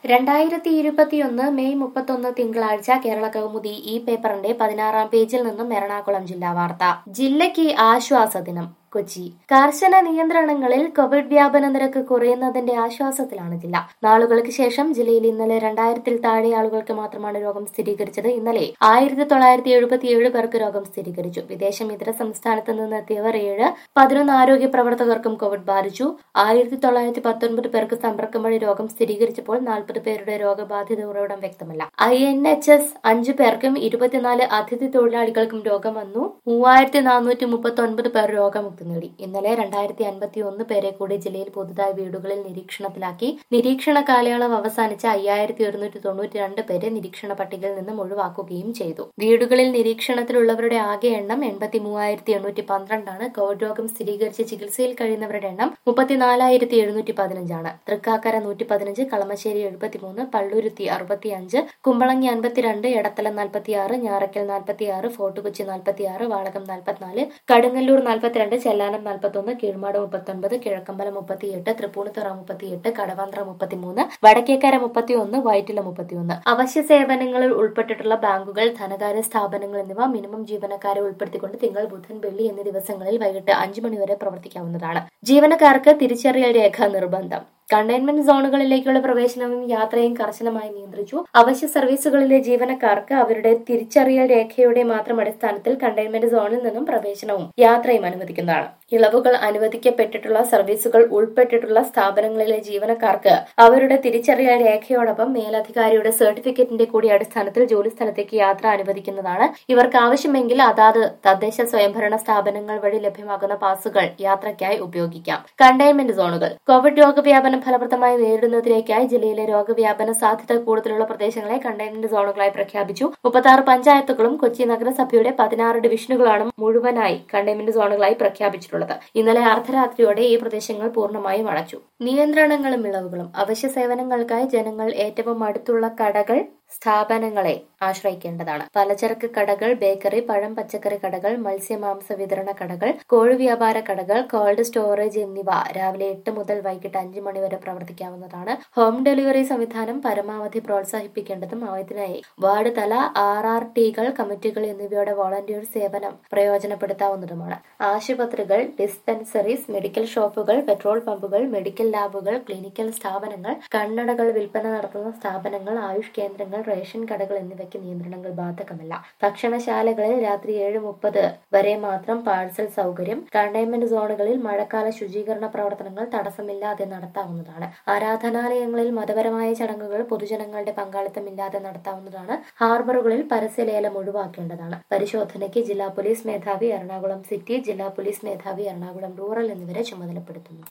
രണ്ടായിരത്തി ഇരുപത്തിയൊന്ന് മെയ് മുപ്പത്തൊന്ന് തിങ്കളാഴ്ച കേരള കൗമുദി ഈ പേപ്പറിന്റെ പതിനാറാം പേജിൽ നിന്നും എറണാകുളം ജില്ലാ വാർത്ത ജില്ലയ്ക്ക് ആശ്വാസ ദിനം കൊച്ചി കർശന നിയന്ത്രണങ്ങളിൽ കോവിഡ് വ്യാപന നിരക്ക് കുറയുന്നതിന്റെ ആശ്വാസത്തിലാണ് ജില്ല നാളുകൾക്ക് ശേഷം ജില്ലയിൽ ഇന്നലെ രണ്ടായിരത്തിൽ താഴെ ആളുകൾക്ക് മാത്രമാണ് രോഗം സ്ഥിരീകരിച്ചത് ഇന്നലെ ആയിരത്തി തൊള്ളായിരത്തി എഴുപത്തിയേഴ് പേർക്ക് രോഗം സ്ഥിരീകരിച്ചു വിദേശം ഇതര സംസ്ഥാനത്ത് നിന്ന് എത്തിയവർ ഏഴ് പതിനൊന്ന് ആരോഗ്യ പ്രവർത്തകർക്കും കോവിഡ് ബാധിച്ചു ആയിരത്തി തൊള്ളായിരത്തി പത്തൊൻപത് പേർക്ക് സമ്പർക്കം വഴി രോഗം സ്ഥിരീകരിച്ചപ്പോൾ നാൽപ്പത് പേരുടെ രോഗബാധിത ഉറവിടം വ്യക്തമല്ല ഐ എൻ എച്ച് എസ് അഞ്ചു പേർക്കും ഇരുപത്തിനാല് അതിഥി തൊഴിലാളികൾക്കും രോഗം വന്നു മൂവായിരത്തി നാനൂറ്റി മുപ്പത്തി ഒൻപത് പേർ രോഗമുക്തി നേടി ഇന്നലെ രണ്ടായിരത്തി അൻപത്തി ഒന്ന് പേരെ കൂടി ജില്ലയിൽ പുതുതായി വീടുകളിൽ നിരീക്ഷണത്തിലാക്കി നിരീക്ഷണ കാലയളവ് അവസാനിച്ച അയ്യായിരത്തി ഒരുന്നൂറ്റി തൊണ്ണൂറ്റി രണ്ട് പേരെ നിരീക്ഷണ പട്ടികയിൽ നിന്നും ഒഴിവാക്കുകയും ചെയ്തു വീടുകളിൽ നിരീക്ഷണത്തിലുള്ളവരുടെ ആകെ എണ്ണം എൺപത്തി മൂവായിരത്തി എണ്ണൂറ്റി പന്ത്രണ്ടാണ് കോവിഡ് രോഗം സ്ഥിരീകരിച്ച് ചികിത്സയിൽ കഴിയുന്നവരുടെ എണ്ണം മുപ്പത്തിനാലായിരത്തി എഴുന്നൂറ്റി പതിനഞ്ചാണ് തൃക്കാക്കര നൂറ്റി പതിനഞ്ച് കളമശ്ശേരി എഴുപത്തിമൂന്ന് പള്ളുരുത്തി അറുപത്തിയഞ്ച് കുമ്പളങ്ങി അൻപത്തിരണ്ട് എടത്തലം നാൽപ്പത്തിയാറ് ഞാറയ്ക്കൽ നാൽപ്പത്തിയാറ് ഫോർട്ട് കൊച്ചി നാൽപ്പത്തിയാറ് വാളകം നാൽപ്പത്തിനാല് കടുങ്ങല്ലൂർ നാൽപ്പത്തിരണ്ട് ചെല്ലാനം നാൽപ്പത്തൊന്ന് കീഴ്മാട് മുപ്പത്തൊൻപത് കിഴക്കമ്പലം മുപ്പത്തിയെട്ട് തൃപ്പൂണിത്തുറ മുപ്പത്തിയെട്ട് കടവന്ത്ര മുപ്പത്തിമൂന്ന് വടക്കേക്കര മുപ്പത്തിയൊന്ന് വൈറ്റില മുപ്പത്തിയൊന്ന് അവശ്യ സേവനങ്ങളിൽ ഉൾപ്പെട്ടിട്ടുള്ള ബാങ്കുകൾ ധനകാര്യ സ്ഥാപനങ്ങൾ എന്നിവ മിനിമം ജീവനക്കാരെ ഉൾപ്പെടുത്തിക്കൊണ്ട് തിങ്കൾ ബുധൻ വെള്ളി എന്നീ ദിവസങ്ങളിൽ വൈകിട്ട് അഞ്ചു മണിവരെ പ്രവർത്തിക്കാവുന്നതാണ് ജീവനക്കാർക്ക് തിരിച്ചറിയൽ രേഖ നിർബന്ധം കണ്ടെയ്ൻമെന്റ് സോണുകളിലേക്കുള്ള പ്രവേശനവും യാത്രയും കർശനമായി നിയന്ത്രിച്ചു അവശ്യ സർവീസുകളിലെ ജീവനക്കാർക്ക് അവരുടെ തിരിച്ചറിയൽ രേഖയുടെ മാത്രം അടിസ്ഥാനത്തിൽ കണ്ടെയ്ൻമെന്റ് സോണിൽ നിന്നും പ്രവേശനവും യാത്രയും അനുവദിക്കുന്നതാണ് ഇളവുകൾ അനുവദിക്കപ്പെട്ടിട്ടുള്ള സർവീസുകൾ ഉൾപ്പെട്ടിട്ടുള്ള സ്ഥാപനങ്ങളിലെ ജീവനക്കാർക്ക് അവരുടെ തിരിച്ചറിയൽ രേഖയോടൊപ്പം മേലധികാരിയുടെ സർട്ടിഫിക്കറ്റിന്റെ കൂടി അടിസ്ഥാനത്തിൽ ജോലി സ്ഥലത്തേക്ക് യാത്ര അനുവദിക്കുന്നതാണ് ഇവർക്ക് ആവശ്യമെങ്കിൽ അതാത് തദ്ദേശ സ്വയംഭരണ സ്ഥാപനങ്ങൾ വഴി ലഭ്യമാകുന്ന പാസുകൾ യാത്രയ്ക്കായി ഉപയോഗിക്കാം കണ്ടെയ്ൻമെന്റ് സോണുകൾ കോവിഡ് രോഗവ്യാപനം ഫലപ്രദമായി നേരിടുന്നതിലേക്കായി ജില്ലയിലെ രോഗവ്യാപന സാധ്യത കൂടുതലുള്ള പ്രദേശങ്ങളെ കണ്ടെയ്ൻമെന്റ് സോണുകളായി പ്രഖ്യാപിച്ചു മുപ്പത്തി പഞ്ചായത്തുകളും കൊച്ചി നഗരസഭയുടെ പതിനാറ് ഡിവിഷനുകളാണ് മുഴുവനായി കണ്ടെയ്ൻമെന്റ് സോണുകളായി പ്രഖ്യാപിച്ചിട്ടുള്ളത് ഇന്നലെ അർദ്ധരാത്രിയോടെ ഈ പ്രദേശങ്ങൾ പൂർണ്ണമായും അടച്ചു നിയന്ത്രണങ്ങളും ഇളവുകളും അവശ്യ സേവനങ്ങൾക്കായി ജനങ്ങൾ ഏറ്റവും അടുത്തുള്ള കടകൾ സ്ഥാപനങ്ങളെ ആശ്രയിക്കേണ്ടതാണ് പലചരക്ക് കടകൾ ബേക്കറി പഴം പച്ചക്കറി കടകൾ മത്സ്യമാംസ വിതരണ കടകൾ കോഴി വ്യാപാര കടകൾ കോൾഡ് സ്റ്റോറേജ് എന്നിവ രാവിലെ എട്ട് മുതൽ വൈകിട്ട് അഞ്ച് മണി വരെ പ്രവർത്തിക്കാവുന്നതാണ് ഹോം ഡെലിവറി സംവിധാനം പരമാവധി പ്രോത്സാഹിപ്പിക്കേണ്ടതും ഇതിനായി വാർഡ് തല ആർ ആർ ടികൾ കമ്മിറ്റികൾ എന്നിവയുടെ വോളണ്ടിയർ സേവനം പ്രയോജനപ്പെടുത്താവുന്നതുമാണ് ആശുപത്രികൾ ഡിസ്പെൻസറീസ് മെഡിക്കൽ ഷോപ്പുകൾ പെട്രോൾ പമ്പുകൾ മെഡിക്കൽ ലാബുകൾ ക്ലിനിക്കൽ സ്ഥാപനങ്ങൾ കണ്ണടകൾ വിൽപ്പന നടത്തുന്ന സ്ഥാപനങ്ങൾ ആയുഷ് കേന്ദ്രങ്ങൾ റേഷൻ കടകൾ എന്നിവയ്ക്ക് നിയന്ത്രണങ്ങൾ ബാധകമല്ല ഭക്ഷണശാലകളിൽ രാത്രി ഏഴ് മുപ്പത് വരെ മാത്രം പാഴ്സൽ സൗകര്യം കണ്ടെയ്ൻമെന്റ് സോണുകളിൽ മഴക്കാല ശുചീകരണ പ്രവർത്തനങ്ങൾ തടസ്സമില്ലാതെ നടത്താവുന്നതാണ് ആരാധനാലയങ്ങളിൽ മതപരമായ ചടങ്ങുകൾ പൊതുജനങ്ങളുടെ പങ്കാളിത്തമില്ലാതെ നടത്താവുന്നതാണ് ഹാർബറുകളിൽ പരസ്യലേലം ഒഴിവാക്കേണ്ടതാണ് പരിശോധനയ്ക്ക് ജില്ലാ പോലീസ് മേധാവി എറണാകുളം സിറ്റി ജില്ലാ പോലീസ് മേധാവി എറണാകുളം റൂറൽ എന്നിവരെ ചുമതലപ്പെടുത്തുന്നു